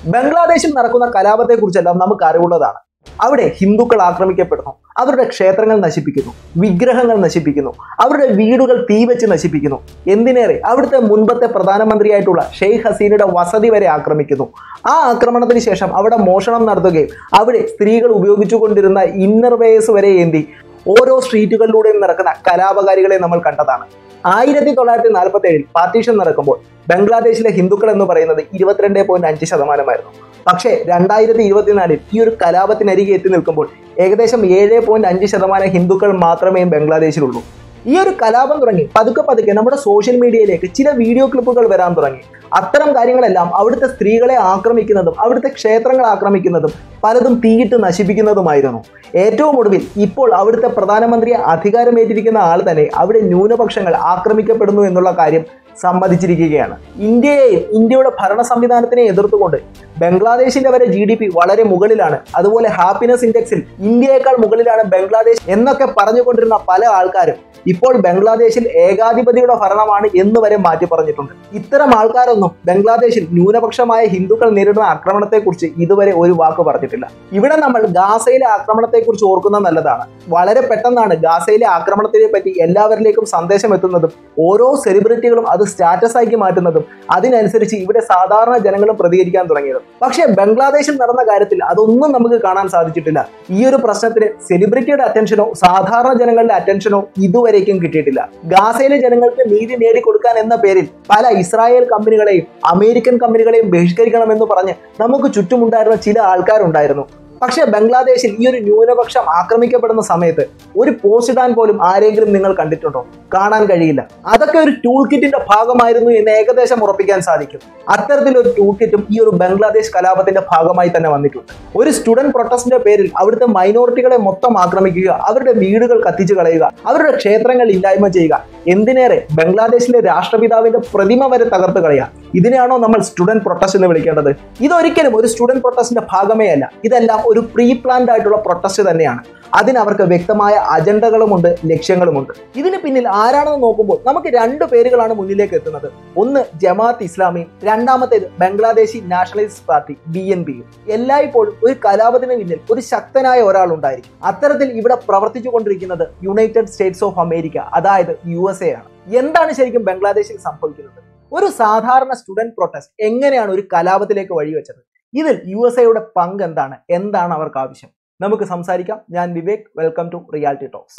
ബംഗ്ലാദേശിൽ നടക്കുന്ന കലാപത്തെക്കുറിച്ചെല്ലാം നമുക്ക് അറിവുള്ളതാണ് അവിടെ ഹിന്ദുക്കൾ ആക്രമിക്കപ്പെടുന്നു അവരുടെ ക്ഷേത്രങ്ങൾ നശിപ്പിക്കുന്നു വിഗ്രഹങ്ങൾ നശിപ്പിക്കുന്നു അവരുടെ വീടുകൾ തീവെച്ച് നശിപ്പിക്കുന്നു എന്തിനേറെ അവിടുത്തെ മുൻപത്തെ പ്രധാനമന്ത്രിയായിട്ടുള്ള ഷെയ്ഖ് ഹസീനയുടെ വസതി വരെ ആക്രമിക്കുന്നു ആ ആക്രമണത്തിന് ശേഷം അവിടെ മോഷണം നടത്തുകയും അവിടെ സ്ത്രീകൾ ഉപയോഗിച്ചുകൊണ്ടിരുന്ന ഇന്നർ വേസ് വരെ ഏന്തി ഓരോ സ്ട്രീറ്റുകളിലൂടെയും നടക്കുന്ന കലാപകാരികളെ നമ്മൾ കണ്ടതാണ് ആയിരത്തി തൊള്ളായിരത്തി നാൽപ്പത്തി ഏഴിൽ പാർട്ടീഷൻ നടക്കുമ്പോൾ ബംഗ്ലാദേശിലെ ഹിന്ദുക്കൾ എന്ന് പറയുന്നത് ഇരുപത്തിരണ്ട് പോയിന്റ് അഞ്ച് ശതമാനമായിരുന്നു പക്ഷേ രണ്ടായിരത്തി ഇരുപത്തിനാലിൽ ഈ ഒരു കലാപത്തിനരികെ എത്തി നിൽക്കുമ്പോൾ ഏകദേശം ഏഴ് പോയിന്റ് അഞ്ച് ശതമാനം ഹിന്ദുക്കൾ മാത്രമേ ബംഗ്ലാദേശിലുള്ളൂ ഈ ഒരു കലാപം തുടങ്ങി പതുക്കെ പതുക്കെ നമ്മുടെ സോഷ്യൽ മീഡിയയിലേക്ക് ചില വീഡിയോ ക്ലിപ്പുകൾ വരാൻ തുടങ്ങി അത്തരം കാര്യങ്ങളെല്ലാം അവിടുത്തെ സ്ത്രീകളെ ആക്രമിക്കുന്നതും അവിടുത്തെ ക്ഷേത്രങ്ങൾ ആക്രമിക്കുന്നതും പലതും തീയിട്ട് നശിപ്പിക്കുന്നതുമായിരുന്നു ഏറ്റവും ഒടുവിൽ ഇപ്പോൾ അവിടുത്തെ പ്രധാനമന്ത്രി അധികാരമേറ്റിരിക്കുന്ന ആൾ തന്നെ അവിടെ ന്യൂനപക്ഷങ്ങൾ ആക്രമിക്കപ്പെടുന്നു എന്നുള്ള കാര്യം സമ്മതിച്ചിരിക്കുകയാണ് ഇന്ത്യയെയും ഇന്ത്യയുടെ ഭരണ സംവിധാനത്തിനെ എതിർത്തുകൊണ്ട് ബംഗ്ലാദേശിന്റെ വരെ ജി ഡി പി വളരെ മുകളിലാണ് അതുപോലെ ഹാപ്പിനെസ് ഇൻഡെക്സിൽ ഇന്ത്യയേക്കാൾ മുകളിലാണ് ബംഗ്ലാദേശ് എന്നൊക്കെ പറഞ്ഞുകൊണ്ടിരുന്ന പല ആൾക്കാരും ഇപ്പോൾ ബംഗ്ലാദേശിൽ ഏകാധിപതിയുടെ ഭരണമാണ് എന്ന് വരെ മാറ്റി പറഞ്ഞിട്ടുണ്ട് ഇത്തരം ആൾക്കാരൊന്നും ബംഗ്ലാദേശിൽ ന്യൂനപക്ഷമായ ഹിന്ദുക്കൾ നേരിടുന്ന ആക്രമണത്തെക്കുറിച്ച് ഇതുവരെ ഒരു വാക്ക് പറഞ്ഞിട്ടില്ല ഇവിടെ നമ്മൾ ഗാസയിലെ ആക്രമണത്തെക്കുറിച്ച് ഓർക്കുന്നത് നല്ലതാണ് വളരെ പെട്ടെന്നാണ് ഗാസയിലെ ആക്രമണത്തിനെ പറ്റി എല്ലാവരിലേക്കും സന്ദേശം എത്തുന്നതും ഓരോ സെലിബ്രിറ്റികളും അത് സ്റ്റാറ്റസ് ആക്കി മാറ്റുന്നതും അതിനനുസരിച്ച് ഇവിടെ സാധാരണ ജനങ്ങളും പ്രതികരിക്കാൻ തുടങ്ങിയത് പക്ഷേ ബംഗ്ലാദേശിൽ നടന്ന കാര്യത്തിൽ അതൊന്നും നമുക്ക് കാണാൻ സാധിച്ചിട്ടില്ല ഈ ഒരു പ്രശ്നത്തിന് സെലിബ്രിറ്റിയുടെ അറ്റൻഷനോ സാധാരണ ജനങ്ങളുടെ അറ്റൻഷനോ ഇതുവരേക്കും കിട്ടിയിട്ടില്ല ഗാസയിലെ ജനങ്ങൾക്ക് നീതി നേടിക്കൊടുക്കാൻ എന്ന പേരിൽ പല ഇസ്രായേൽ കമ്പനികളെയും അമേരിക്കൻ കമ്പനികളെയും ബഹിഷ്കരിക്കണമെന്ന് പറഞ്ഞ് നമുക്ക് ചുറ്റുമുണ്ടായിരുന്ന ചില ആൾക്കാരുണ്ടായിരുന്നു പക്ഷേ ബംഗ്ലാദേശിൽ ഈ ഒരു ന്യൂനപക്ഷം ആക്രമിക്കപ്പെടുന്ന സമയത്ത് ഒരു പോസ്റ്റ് ഇടാൻ പോലും ആരെങ്കിലും നിങ്ങൾ കണ്ടിട്ടുണ്ടോ കാണാൻ കഴിയില്ല അതൊക്കെ ഒരു ടൂൾ കിറ്റിന്റെ ഭാഗമായിരുന്നു എന്ന് ഏകദേശം ഉറപ്പിക്കാൻ സാധിക്കും അത്തരത്തിലൊരു ടൂൾ കിറ്റും ഈ ഒരു ബംഗ്ലാദേശ് കലാപത്തിന്റെ ഭാഗമായി തന്നെ വന്നിട്ടുണ്ട് ഒരു സ്റ്റുഡന്റ് പ്രൊട്ടസ്റ്റിന്റെ പേരിൽ അവിടുത്തെ മൈനോറിറ്റികളെ മൊത്തം ആക്രമിക്കുക അവരുടെ വീടുകൾ കത്തിച്ചു കളയുക അവരുടെ ക്ഷേത്രങ്ങൾ ഇല്ലായ്മ ചെയ്യുക എന്തിനേറെ ബംഗ്ലാദേശിലെ രാഷ്ട്രപിതാവിന്റെ പ്രതിമ വരെ തകർത്ത് കളയുക ഇതിനെയാണോ നമ്മൾ സ്റ്റുഡന്റ് പ്രൊട്ടസ്റ്റ് എന്ന് വിളിക്കേണ്ടത് ഇതൊരിക്കലും ഒരു സ്റ്റുഡന്റ് പ്രൊട്ടസ്റ്റിന്റെ ഭാഗമേ അല്ല ഇതെല്ലാം ഒരു പ്രീ പ്ലാൻഡ് ആയിട്ടുള്ള പ്രൊട്ടസ്റ്റ് തന്നെയാണ് അതിന് അവർക്ക് വ്യക്തമായ അജണ്ടകളുമുണ്ട് ലക്ഷ്യങ്ങളുമുണ്ട് ഇതിന് പിന്നിൽ ആരാണെന്ന് നോക്കുമ്പോൾ നമുക്ക് രണ്ട് പേരുകളാണ് മുന്നിലേക്ക് എത്തുന്നത് ഒന്ന് ജമാഅത്ത് ഇസ്ലാമി രണ്ടാമത്തേത് Bangladeshi nationalist party B N പിയും എല്ലായ്പ്പോഴും ഒരു കലാപത്തിന് പിന്നിൽ ഒരു ശക്തനായ ഒരാൾ ഉണ്ടായിരിക്കും അത്തരത്തിൽ ഇവിടെ പ്രവർത്തിച്ചു കൊണ്ടിരിക്കുന്നത് യുണൈറ്റഡ് സ്റ്റേറ്റ്സ് ഓഫ് അമേരിക്ക അതായത് യു എസ് എ ആണ് എന്താണ് ശരിക്കും ബംഗ്ലാദേശിൽ സംഭവിക്കുന്നത് ഒരു സാധാരണ സ്റ്റുഡന്റ് പ്രൊട്ടസ്റ്റ് എങ്ങനെയാണ് ഒരു കലാപത്തിലേക്ക് വഴിവെച്ചത് ഇതിൽ യു എസ് എയുടെ പങ്ക് എന്താണ് എന്താണ് അവർക്ക് ആവശ്യം നമുക്ക് സംസാരിക്കാം ഞാൻ Vivek welcome to reality talks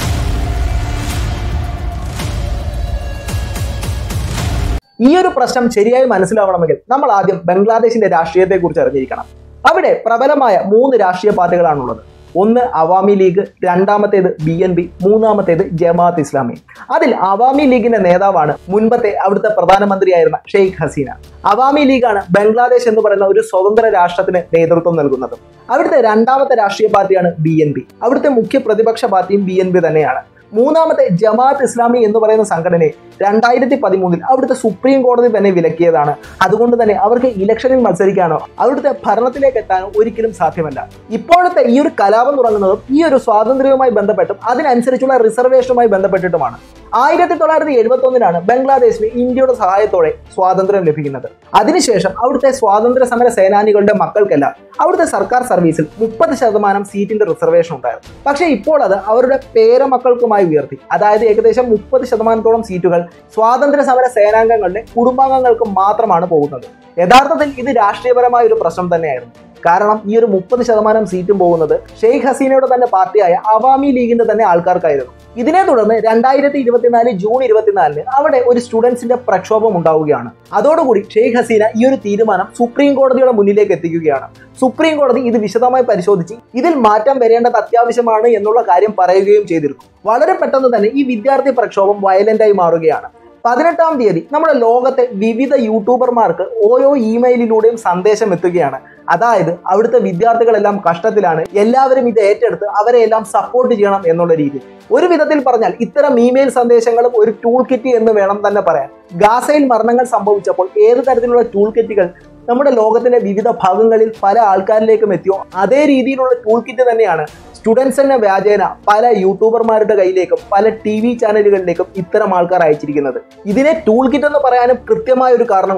ഈ ഒരു പ്രശ്നം ശരിയായി മനസ്സിലാവണമെങ്കിൽ നമ്മൾ ആദ്യം ബംഗ്ലാദേശിന്റെ രാഷ്ട്രീയത്തെക്കുറിച്ച് അറിഞ്ഞിരിക്കണം അവിടെ പ്രബലമായ മൂന്ന് രാഷ്ട്രീയ പാർട്ടികളാണുള്ളത് ഒന്ന് അവാമി ലീഗ് രണ്ടാമത്തേത് ബി എൻ ബി മൂന്നാമത്തേത് ജമാഅത്ത് ഇസ്ലാമി അതിൽ അവാമി ലീഗിന്റെ നേതാവാണ് മുൻപത്തെ അവിടുത്തെ പ്രധാനമന്ത്രിയായിരുന്ന ഷെയ്ഖ് ഹസീന അവാമി ലീഗാണ് ബംഗ്ലാദേശ് എന്ന് പറയുന്ന ഒരു സ്വതന്ത്ര രാഷ്ട്രത്തിന് നേതൃത്വം നൽകുന്നത് അവിടുത്തെ രണ്ടാമത്തെ രാഷ്ട്രീയ പാർട്ടിയാണ് ബി എൻ ബി അവിടുത്തെ മുഖ്യ പ്രതിപക്ഷ പാർട്ടിയും ബി എൻ ബി തന്നെയാണ് മൂന്നാമത്തെ ജമാഅത്ത് ഇസ്ലാമി എന്ന് പറയുന്ന സംഘടനയെ രണ്ടായിരത്തി പതിമൂന്നിൽ അവിടുത്തെ സുപ്രീം കോടതി തന്നെ വിലക്കിയതാണ് അതുകൊണ്ട് തന്നെ അവർക്ക് ഇലക്ഷനിൽ മത്സരിക്കാനോ അവിടുത്തെ ഭരണത്തിലേക്ക് എത്താനോ ഒരിക്കലും സാധ്യമല്ല ഇപ്പോഴത്തെ ഈ ഒരു കലാപം തുടങ്ങുന്നതും ഈ ഒരു സ്വാതന്ത്ര്യവുമായി ബന്ധപ്പെട്ടും അതിനനുസരിച്ചുള്ള റിസർവേഷനുമായി ബന്ധപ്പെട്ടിട്ടുമാണ് ആയിരത്തി തൊള്ളായിരത്തി എഴുപത്തി ഒന്നിലാണ് ബംഗ്ലാദേശിന് ഇന്ത്യയുടെ സഹായത്തോടെ സ്വാതന്ത്ര്യം ലഭിക്കുന്നത് അതിനുശേഷം അവിടുത്തെ സ്വാതന്ത്ര്യ സമര സേനാനികളുടെ മക്കൾക്കെല്ലാം അവിടുത്തെ സർക്കാർ സർവീസിൽ മുപ്പത് ശതമാനം സീറ്റിന്റെ റിസർവേഷൻ ഉണ്ടായിരുന്നു പക്ഷേ ഇപ്പോൾ അത് അവരുടെ പേരമക്കൾക്കുമായി ഉയർത്തി അതായത് ഏകദേശം മുപ്പത് ശതമാനത്തോളം സീറ്റുകൾ സ്വാതന്ത്ര്യ സമര സേനാംഗങ്ങളുടെ കുടുംബാംഗങ്ങൾക്ക് മാത്രമാണ് പോകുന്നത് യഥാർത്ഥത്തിൽ ഇത് രാഷ്ട്രീയപരമായ ഒരു പ്രശ്നം തന്നെയായിരുന്നു കാരണം ഈ ഒരു മുപ്പത് ശതമാനം സീറ്റും പോകുന്നത് ഷെയ്ഖ് ഹസീനയുടെ തന്നെ പാർട്ടിയായ അവാമി ലീഗിന്റെ തന്നെ ആൾക്കാർക്കായിരുന്നു ഇതിനെ തുടർന്ന് രണ്ടായിരത്തി ഇരുപത്തിനാല് ജൂൺ ഇരുപത്തിനാലിന് അവിടെ ഒരു സ്റ്റുഡൻസിന്റെ പ്രക്ഷോഭം ഉണ്ടാവുകയാണ് അതോടുകൂടി ഷെയ്ഖ് ഹസീന ഈ ഒരു തീരുമാനം സുപ്രീം കോടതിയുടെ മുന്നിലേക്ക് എത്തിക്കുകയാണ് സുപ്രീം കോടതി ഇത് വിശദമായി പരിശോധിച്ച് ഇതിൽ മാറ്റം വരേണ്ടത് അത്യാവശ്യമാണ് എന്നുള്ള കാര്യം പറയുകയും ചെയ്തിരുന്നു വളരെ പെട്ടെന്ന് തന്നെ ഈ വിദ്യാർത്ഥി പ്രക്ഷോഭം വയലന്റായി മാറുകയാണ് പതിനെട്ടാം തീയതി നമ്മുടെ ലോകത്തെ വിവിധ യൂട്യൂബർമാർക്ക് ഓരോ ഇമെയിലിലൂടെയും സന്ദേശം എത്തുകയാണ് അതായത് അവിടുത്തെ വിദ്യാർത്ഥികളെല്ലാം കഷ്ടത്തിലാണ് എല്ലാവരും ഇത് ഏറ്റെടുത്ത് അവരെ എല്ലാം സപ്പോർട്ട് ചെയ്യണം എന്നുള്ള രീതി ഒരു വിധത്തിൽ പറഞ്ഞാൽ ഇത്തരം ഇമെയിൽ സന്ദേശങ്ങളും ഒരു ടൂൾ കിറ്റ് എന്ന് വേണം തന്നെ പറയാൻ ഗാസയിൽ മരണങ്ങൾ സംഭവിച്ചപ്പോൾ ഏത് തരത്തിലുള്ള ടൂൾ കിറ്റുകൾ നമ്മുടെ ലോകത്തിന്റെ വിവിധ ഭാഗങ്ങളിൽ പല ആൾക്കാരിലേക്കും എത്തിയോ അതേ രീതിയിലുള്ള ടൂൾ കിറ്റ് തന്നെയാണ് സ്റ്റുഡൻസ് എന്ന വ്യാജേന പല യൂട്യൂബർമാരുടെ കയ്യിലേക്കും പല ടി വി ചാനലുകളിലേക്കും ഇത്തരം ആൾക്കാർ അയച്ചിരിക്കുന്നത് ഇതിനെ ടൂൾ കിറ്റ് എന്ന് പറയാനും കൃത്യമായ ഒരു കാരണമുണ്ട്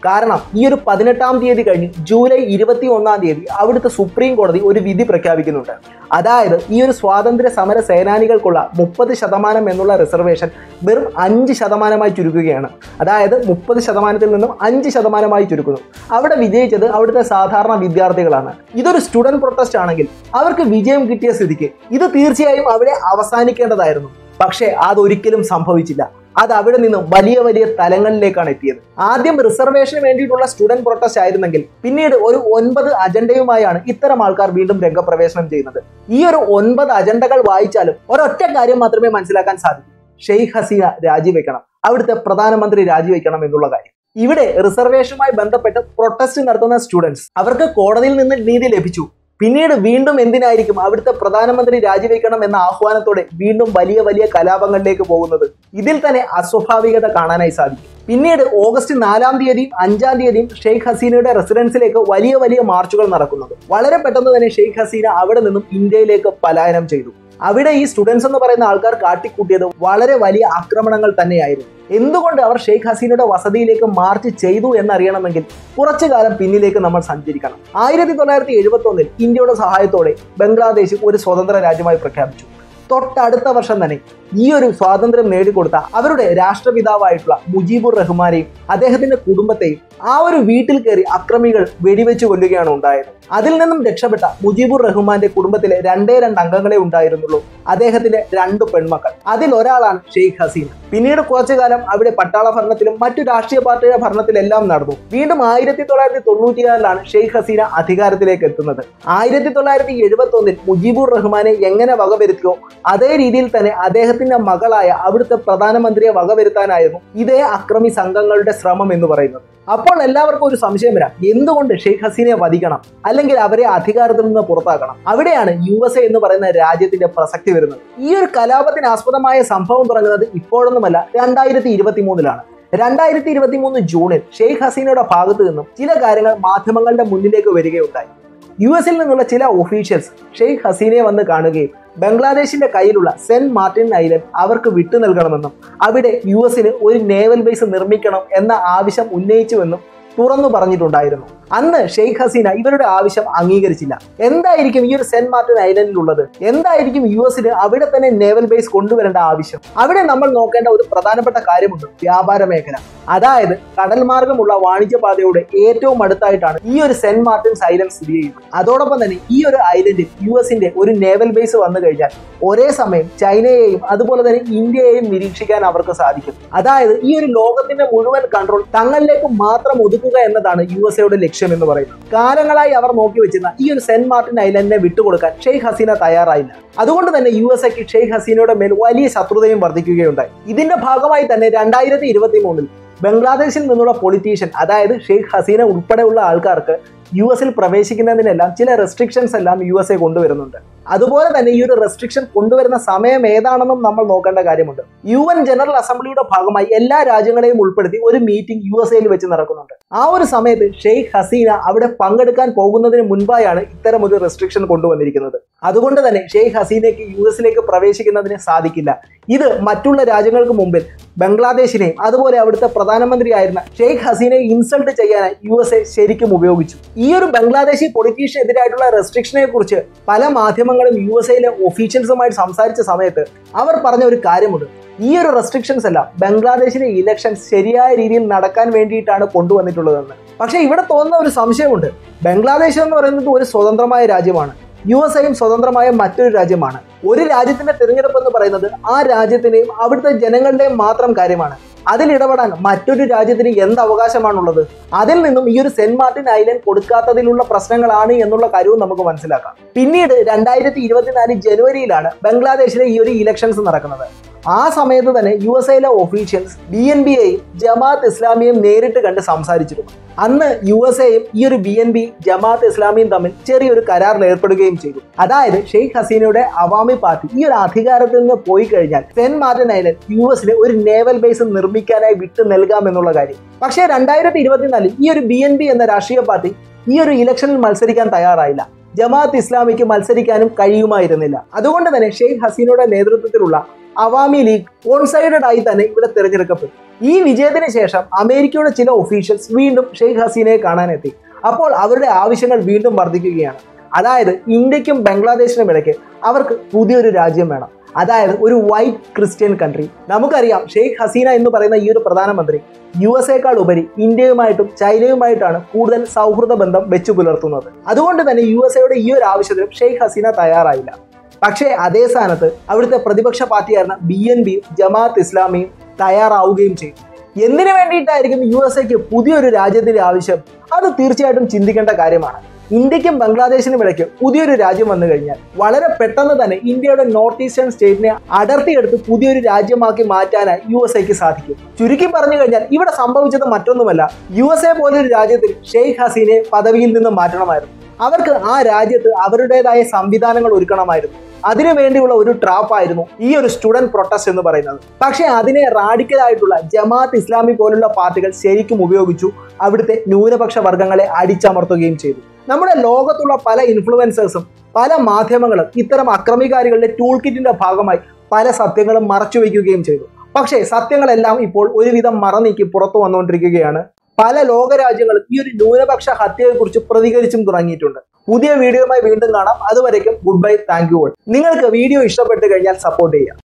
കാരണം ഈ ഒരു പതിനെട്ടാം തീയതി കഴിഞ്ഞ് ജൂലൈ ഇരുപത്തി ഒന്നാം തീയതി അവിടുത്തെ സുപ്രീം കോടതി ഒരു വിധി പ്രഖ്യാപിക്കുന്നുണ്ട് അതായത് ഈ ഒരു സ്വാതന്ത്ര്യ സമര സേനാനികൾക്കുള്ള മുപ്പത് ശതമാനം എന്നുള്ള റിസർവേഷൻ വെറും അഞ്ച് ശതമാനമായി ചുരുക്കുകയാണ് അതായത് മുപ്പത് ശതമാനത്തിൽ നിന്നും അഞ്ച് ശതമാനമായി ചുരുക്കുന്നു അവിടെ വിജയിച്ചത് അവിടുത്തെ സാധാരണ വിദ്യാർത്ഥികളാണ് ഇതൊരു സ്റ്റുഡന്റ് പ്രൊട്ടസ്റ്റ് ആണെങ്കിൽ അവർക്ക് വിജയം കിട്ടിയ സ്ഥിതിക്ക് ഇത് തീർച്ചയായും അവിടെ അവസാനിക്കേണ്ടതായിരുന്നു പക്ഷേ അതൊരിക്കലും സംഭവിച്ചില്ല അത് അവിടെ നിന്നും വലിയ വലിയ തലങ്ങളിലേക്കാണ് എത്തിയത് ആദ്യം റിസർവേഷന് വേണ്ടിയിട്ടുള്ള സ്റ്റുഡന്റ് പ്രൊട്ടസ്റ്റ് ആയിരുന്നെങ്കിൽ പിന്നീട് ഒരു ഒൻപത് അജണ്ടയുമായാണ് ഇത്തരം ആൾക്കാർ വീണ്ടും രംഗപ്രവേശനം ചെയ്യുന്നത് ഈ ഒരു ഒൻപത് അജണ്ടകൾ വായിച്ചാലും ഒരൊറ്റ കാര്യം മാത്രമേ മനസ്സിലാക്കാൻ സാധിക്കൂ ഷെയ്ഖ് ഹസീന രാജിവെക്കണം അവിടുത്തെ പ്രധാനമന്ത്രി രാജിവെക്കണം എന്നുള്ള കാര്യം ഇവിടെ റിസർവേഷനുമായി ബന്ധപ്പെട്ട് പ്രൊട്ടസ്റ്റ് നടത്തുന്ന സ്റ്റുഡൻസ് അവർക്ക് കോടതിയിൽ നിന്ന് നീതി ലഭിച്ചു പിന്നീട് വീണ്ടും എന്തിനായിരിക്കും അവിടുത്തെ പ്രധാനമന്ത്രി രാജിവെക്കണം എന്ന ആഹ്വാനത്തോടെ വീണ്ടും വലിയ വലിയ കലാപങ്ങളിലേക്ക് പോകുന്നത് ഇതിൽ തന്നെ അസ്വാഭാവികത കാണാനായി സാധിക്കും പിന്നീട് ഓഗസ്റ്റ് നാലാം തീയതിയും അഞ്ചാം തീയതിയും ഷെയ്ഖ് ഹസീനയുടെ റെസിഡൻസിലേക്ക് വലിയ വലിയ മാർച്ചുകൾ നടക്കുന്നുണ്ട് വളരെ പെട്ടെന്ന് തന്നെ ഷെയ്ഖ് ഹസീന അവിടെ നിന്നും ഇന്ത്യയിലേക്ക് പലായനം ചെയ്തു അവിടെ ഈ സ്റ്റുഡൻസ് എന്ന് പറയുന്ന ആൾക്കാർ കാട്ടിക്കൂട്ടിയത് വളരെ വലിയ ആക്രമണങ്ങൾ തന്നെയായിരുന്നു എന്തുകൊണ്ട് അവർ ഷെയ്ഖ് ഹസീനയുടെ വസതിയിലേക്ക് മാർച്ച് ചെയ്തു എന്നറിയണമെങ്കിൽ കുറച്ചു കാലം പിന്നിലേക്ക് നമ്മൾ സഞ്ചരിക്കണം ആയിരത്തി തൊള്ളായിരത്തി എഴുപത്തി ഒന്നിൽ ഇന്ത്യയുടെ സഹായത്തോടെ ബംഗ്ലാദേശ് ഒരു സ്വതന്ത്ര രാജ്യമായി പ്രഖ്യാപിച്ചു തൊട്ടടുത്ത വർഷം തന്നെ ഈ ഒരു സ്വാതന്ത്ര്യം നേടിക്കൊടുത്ത അവരുടെ രാഷ്ട്രപിതാവായിട്ടുള്ള മുജീബുർ റഹ്മാനെയും അദ്ദേഹത്തിന്റെ കുടുംബത്തെയും ആ ഒരു വീട്ടിൽ കയറി അക്രമികൾ വെടിവെച്ച് കൊല്ലുകയാണ് ഉണ്ടായത് അതിൽ നിന്നും രക്ഷപ്പെട്ട മുജീബുർ റഹ്മാന്റെ കുടുംബത്തിലെ രണ്ടേ രണ്ട് അംഗങ്ങളെ ഉണ്ടായിരുന്നുള്ളൂ അദ്ദേഹത്തിന്റെ രണ്ട് പെൺമക്കൾ അതിൽ ഒരാളാണ് ഷെയ്ഖ് ഹസീന പിന്നീട് കുറച്ചു കാലം അവിടെ പട്ടാള ഭരണത്തിലും മറ്റു രാഷ്ട്രീയ പാർട്ടിയുടെ ഭരണത്തിലെല്ലാം നടന്നു വീണ്ടും ആയിരത്തി തൊള്ളായിരത്തി തൊണ്ണൂറ്റിയാറിലാണ് ഷെയ്ഖ് ഹസീന അധികാരത്തിലേക്ക് എത്തുന്നത് ആയിരത്തി തൊള്ളായിരത്തി എഴുപത്തി ഒന്നിൽ മുജീബുർ റഹ്മാനെ എങ്ങനെ വകവരുത്തിയോ അതേ രീതിയിൽ തന്നെ അദ്ദേഹത്തിന്റെ മകളായ അവിടുത്തെ പ്രധാനമന്ത്രിയെ വകവരുത്താനായിരുന്നു ഇതേ അക്രമി സംഘങ്ങളുടെ ശ്രമം എന്ന് പറയുന്നത് അപ്പോൾ എല്ലാവർക്കും ഒരു സംശയം വരാം എന്തുകൊണ്ട് ഷെയ്ഖ് ഹസീനയെ വധിക്കണം അല്ലെങ്കിൽ അവരെ അധികാരത്തിൽ നിന്ന് പുറത്താക്കണം അവിടെയാണ് യു എസ് എ എന്ന് പറയുന്ന രാജ്യത്തിന്റെ പ്രസക്തി വരുന്നത് ഈ ഒരു കലാപത്തിന് ആസ്പദമായ സംഭവം തുടങ്ങുന്നത് ഇപ്പോഴൊന്നുമല്ല രണ്ടായിരത്തി ഇരുപത്തി മൂന്നിലാണ് രണ്ടായിരത്തി ഇരുപത്തി മൂന്ന് ജൂണിൽ ഷെയ്ഖ് ഹസീനയുടെ ഭാഗത്തു നിന്നും ചില കാര്യങ്ങൾ മാധ്യമങ്ങളുടെ മുന്നിലേക്ക് വരികയുണ്ടായി യു എസിൽ നിന്നുള്ള ചില ഒഫീഷ്യൽസ് ഷെയ്ഖ് ഹസീനയെ വന്ന് കാണുകയും ബംഗ്ലാദേശിന്റെ കയ്യിലുള്ള സെന്റ് മാർട്ടിൻ ഐലൻഡ് അവർക്ക് വിട്ടു നൽകണമെന്നും അവിടെ യു എസിന് ഒരു നേവൽ ബേസ് നിർമ്മിക്കണം എന്ന ആവശ്യം ഉന്നയിച്ചുവെന്നും തുറന്നു പറഞ്ഞിട്ടുണ്ടായിരുന്നു അന്ന് ഷെയ്ഖ് ഹസീന ഇവരുടെ ആവശ്യം അംഗീകരിച്ചില്ല എന്തായിരിക്കും ഈ ഒരു സെന്റ് മാർട്ടിൻ ഐലൻഡിൽ ഉള്ളത് എന്തായിരിക്കും യു എസിന് അവിടെ തന്നെ നേവൽ ബേസ് കൊണ്ടുവരേണ്ട ആവശ്യം അവിടെ നമ്മൾ നോക്കേണ്ട ഒരു പ്രധാനപ്പെട്ട കാര്യമുണ്ട് വ്യാപാര മേഖല അതായത് കടൽ മാർഗമുള്ള വാണിജ്യ പാതയുടെ ഏറ്റവും അടുത്തായിട്ടാണ് ഈ ഒരു സെന്റ് മാർട്ടിൻസ് ഐലൻഡ് സ്ഥിതി ചെയ്യുന്നത് അതോടൊപ്പം തന്നെ ഈ ഒരു ഐലൻഡിൽ യു എസിന്റെ ഒരു നേവൽ ബേസ് വന്നു കഴിഞ്ഞാൽ ഒരേ സമയം ചൈനയെയും അതുപോലെ തന്നെ ഇന്ത്യയെയും നിരീക്ഷിക്കാൻ അവർക്ക് സാധിക്കും അതായത് ഈ ഒരു ലോകത്തിന്റെ മുഴുവൻ കൺട്രോൾ തങ്ങളിലേക്ക് മാത്രം ഒതുക്കുക എന്നതാണ് യു എസ് എയുടെ ലക്ഷ്യം എന്ന് പറയുന്നത് കാലങ്ങളായി അവർ നോക്കി വെച്ചിരുന്ന ഈ ഒരു സെന്റ് മാർട്ടിൻ ഐലൻഡിനെ വിട്ടുകൊടുക്കാൻ ഷെയ്ഖ് ഹസീന തയ്യാറായില്ല അതുകൊണ്ട് തന്നെ യു എസ് എക്ക് ഷെയ്ഖ് ഹസീനയുടെ മേൽ വലിയ ശത്രുതയും വർദ്ധിക്കുകയുണ്ടായി ഇതിന്റെ ഭാഗമായി തന്നെ രണ്ടായിരത്തി ഇരുപത്തി മൂന്നിൽ ബംഗ്ലാദേശിൽ നിന്നുള്ള പൊളിറ്റീഷ്യൻ അതായത് ഷെയ്ഖ് ഹസീന ഉൾപ്പെടെയുള്ള ആൾക്കാർക്ക് യു എസിൽ പ്രവേശിക്കുന്നതിനെല്ലാം ചില റെസ്ട്രിക്ഷൻസ് എല്ലാം യു എസ് എ കൊണ്ടുവരുന്നുണ്ട് അതുപോലെ തന്നെ ഈ ഒരു റെസ്ട്രിക്ഷൻ കൊണ്ടുവരുന്ന സമയം ഏതാണെന്നും നമ്മൾ നോക്കേണ്ട കാര്യമുണ്ട് യു എൻ ജനറൽ അസംബ്ലിയുടെ ഭാഗമായി എല്ലാ രാജ്യങ്ങളെയും ഉൾപ്പെടുത്തി ഒരു മീറ്റിംഗ് യു എസ് എയിൽ വെച്ച് നടക്കുന്നുണ്ട് ആ ഒരു സമയത്ത് ഷെയ്ഖ് ഹസീന അവിടെ പങ്കെടുക്കാൻ പോകുന്നതിന് മുൻപായാണ് ഇത്തരം ഒരു റെസ്ട്രിക്ഷൻ കൊണ്ടുവന്നിരിക്കുന്നത് അതുകൊണ്ട് തന്നെ ഷെയ്ഖ് ഹസീനയ്ക്ക് യു എസിലേക്ക് പ്രവേശിക്കുന്നതിന് സാധിക്കില്ല ഇത് മറ്റുള്ള രാജ്യങ്ങൾക്ക് മുമ്പിൽ ബംഗ്ലാദേശിനെയും അതുപോലെ അവിടുത്തെ പ്രധാനമന്ത്രിയായിരുന്ന ഷെയ്ഖ് ഹസീനയെ ഇൻസൾട്ട് ചെയ്യാനായി യു എസ് എ ശരിക്കും ഉപയോഗിച്ചു ഈ ഒരു ബംഗ്ലാദേശി പൊളിറ്റീഷ്യനെതിരായിട്ടുള്ള റെസ്ട്രിക്ഷനെ കുറിച്ച് പല മാധ്യമങ്ങളും യു എസ് എയിലെ ഒഫീഷ്യൽസുമായിട്ട് സംസാരിച്ച സമയത്ത് അവർ പറഞ്ഞ ഒരു കാര്യമുണ്ട് ഈ ഒരു റെസ്ട്രിക്ഷൻസ് എല്ലാം ബംഗ്ലാദേശിലെ ഇലക്ഷൻ ശരിയായ രീതിയിൽ നടക്കാൻ വേണ്ടിയിട്ടാണ് കൊണ്ടുവന്നിട്ടുള്ളതെന്ന് പക്ഷേ ഇവിടെ തോന്നുന്ന ഒരു സംശയമുണ്ട് ബംഗ്ലാദേശ് എന്ന് പറയുന്നത് ഒരു സ്വതന്ത്രമായ രാജ്യമാണ് യു എസ് എയും സ്വതന്ത്രമായ മറ്റൊരു രാജ്യമാണ് ഒരു രാജ്യത്തിന്റെ തിരഞ്ഞെടുപ്പ് എന്ന് പറയുന്നത് ആ രാജ്യത്തിന്റെയും അവിടുത്തെ ജനങ്ങളുടെയും മാത്രം കാര്യമാണ് അതിൽ ഇടപെടാൻ മറ്റൊരു രാജ്യത്തിന് എന്ത് അവകാശമാണുള്ളത് അതിൽ നിന്നും ഈ ഒരു സെന്റ് മാർട്ടിൻ ഐലൻഡ് കൊടുക്കാത്തതിലുള്ള പ്രശ്നങ്ങളാണ് എന്നുള്ള കാര്യവും നമുക്ക് മനസ്സിലാക്കാം പിന്നീട് രണ്ടായിരത്തി ഇരുപത്തിനാല് ജനുവരിയിലാണ് ബംഗ്ലാദേശിലെ ഈ ഒരു ഇലക്ഷൻസ് നടക്കുന്നത് ആ സമയത്ത് തന്നെ യു എസ് എയിലെ ഒഫീഷ്യൽസ് ബി എൻ ബിയെയും ജമാഅത്ത് ഇസ്ലാമിയെയും നേരിട്ട് കണ്ട് സംസാരിച്ചിരുന്നു അന്ന് യു എസ് എയും ഈ ഒരു ബി എൻ ബി ജമാഅത്ത് ഇസ്ലാമിയും തമ്മിൽ ചെറിയൊരു കരാറിൽ ഏർപ്പെടുകയും ചെയ്തു അതായത് ഷെയ്ഖ് ഹസീനയുടെ അവാമി പാർട്ടി ഈ ഒരു അധികാരത്തിൽ നിന്ന് പോയി കഴിഞ്ഞാൽ സെന്റ് മാർട്ടിൻ ഐലൻഡ് യു എസിലെ ഒരു നേവൽ ബേസ് നിർമ്മിക്കാനായി വിട്ടു നൽകാം എന്നുള്ള കാര്യം പക്ഷേ രണ്ടായിരത്തി ഇരുപത്തിനാലിൽ ഈ ഒരു ബി എൻ ബി എന്ന രാഷ്ട്രീയ പാർട്ടി ഈ ഒരു ഇലക്ഷനിൽ മത്സരിക്കാൻ തയ്യാറായില്ല ജമാഅത്ത് ഇസ്ലാമിക്ക് മത്സരിക്കാനും കഴിയുമായിരുന്നില്ല അതുകൊണ്ട് തന്നെ ഷെയ്ഖ് ഹസീനയുടെ നേതൃത്വത്തിലുള്ള അവാമി ലീഗ് ഓൺ സൈഡഡ് ആയി തന്നെ ഇവിടെ തിരഞ്ഞെടുക്കപ്പെട്ടു ഈ വിജയത്തിന് ശേഷം അമേരിക്കയുടെ ചില ഒഫീഷ്യൽസ് വീണ്ടും ഷെയ്ഖ് ഹസീനയെ കാണാനെത്തി അപ്പോൾ അവരുടെ ആവശ്യങ്ങൾ വീണ്ടും വർദ്ധിക്കുകയാണ് അതായത് ഇന്ത്യക്കും ബംഗ്ലാദേശിനും ഇടയ്ക്ക് അവർക്ക് പുതിയൊരു രാജ്യം വേണം അതായത് ഒരു വൈറ്റ് ക്രിസ്ത്യൻ കൺട്രി നമുക്കറിയാം ഷെയ്ഖ് ഹസീന എന്ന് പറയുന്ന ഈ ഒരു പ്രധാനമന്ത്രി യു എസ് എക്കാൾ ഉപരി ഇന്ത്യയുമായിട്ടും ചൈനയുമായിട്ടാണ് കൂടുതൽ സൗഹൃദ ബന്ധം വെച്ചു പുലർത്തുന്നത് അതുകൊണ്ട് തന്നെ യു എസ് എയുടെ ഈ ഒരു ആവശ്യത്തിനും ഷെയ്ഖ് ഹസീന തയ്യാറായില്ല പക്ഷേ അതേ സ്ഥാനത്ത് അവിടുത്തെ പ്രതിപക്ഷ പാർട്ടിയായിരുന്ന ബി എൻ ബി ജമാഅത്ത് ഇസ്ലാമിയും തയ്യാറാവുകയും ചെയ്തു എന്തിനു വേണ്ടിയിട്ടായിരിക്കും യു എസ് എക്ക് പുതിയൊരു രാജ്യത്തിന്റെ ആവശ്യം അത് തീർച്ചയായിട്ടും ചിന്തിക്കേണ്ട കാര്യമാണ് ഇന്ത്യക്കും ബംഗ്ലാദേശിനും ഇടയ്ക്ക് പുതിയൊരു രാജ്യം വന്നു കഴിഞ്ഞാൽ വളരെ പെട്ടെന്ന് തന്നെ ഇന്ത്യയുടെ നോർത്ത് ഈസ്റ്റേൺ സ്റ്റേറ്റിനെ അടർത്തിയെടുത്ത് പുതിയൊരു രാജ്യമാക്കി മാറ്റാനായി യു എസ് എക്ക് സാധിക്കും ചുരുക്കി പറഞ്ഞു കഴിഞ്ഞാൽ ഇവിടെ സംഭവിച്ചത് മറ്റൊന്നുമല്ല യു എസ് എ പോലൊരു രാജ്യത്തിൽ ഷെയ്ഖ് ഹസീനെ പദവിയിൽ നിന്ന് മാറ്റണമായിരുന്നു അവർക്ക് ആ രാജ്യത്ത് അവരുടേതായ സംവിധാനങ്ങൾ ഒരുക്കണമായിരുന്നു അതിനു വേണ്ടിയുള്ള ഒരു ട്രാപ്പായിരുന്നു ഈ ഒരു സ്റ്റുഡന്റ് പ്രൊട്ടസ്റ്റ് എന്ന് പറയുന്നത് പക്ഷേ അതിനെ റാഡിക്കലായിട്ടുള്ള ജമാഅത്ത് ഇസ്ലാമി പോലുള്ള പാർട്ടികൾ ശരിക്കും ഉപയോഗിച്ചു അവിടുത്തെ ന്യൂനപക്ഷ വർഗങ്ങളെ അടിച്ചമർത്തുകയും ചെയ്തു നമ്മുടെ ലോകത്തുള്ള പല ഇൻഫ്ലുവൻസേഴ്സും പല മാധ്യമങ്ങളും ഇത്തരം അക്രമികാരികളുടെ ടൂൾ കിറ്റിന്റെ ഭാഗമായി പല സത്യങ്ങളും മറച്ചു വയ്ക്കുകയും ചെയ്തു പക്ഷേ സത്യങ്ങളെല്ലാം ഇപ്പോൾ ഒരുവിധം മറനീക്കി പുറത്തു വന്നുകൊണ്ടിരിക്കുകയാണ് പല ലോകരാജ്യങ്ങളും ഈ ഒരു ന്യൂനപക്ഷ ഹത്യയെക്കുറിച്ച് പ്രതികരിച്ചും തുടങ്ങിയിട്ടുണ്ട് പുതിയ വീഡിയോയുമായി വീണ്ടും കാണാം അതുവരേക്കും good bye thank you all നിങ്ങൾക്ക് വീഡിയോ ഇഷ്ടപ്പെട്ട് കഴിഞ്ഞാൽ സപ്പോർട്ട് ചെയ്യുക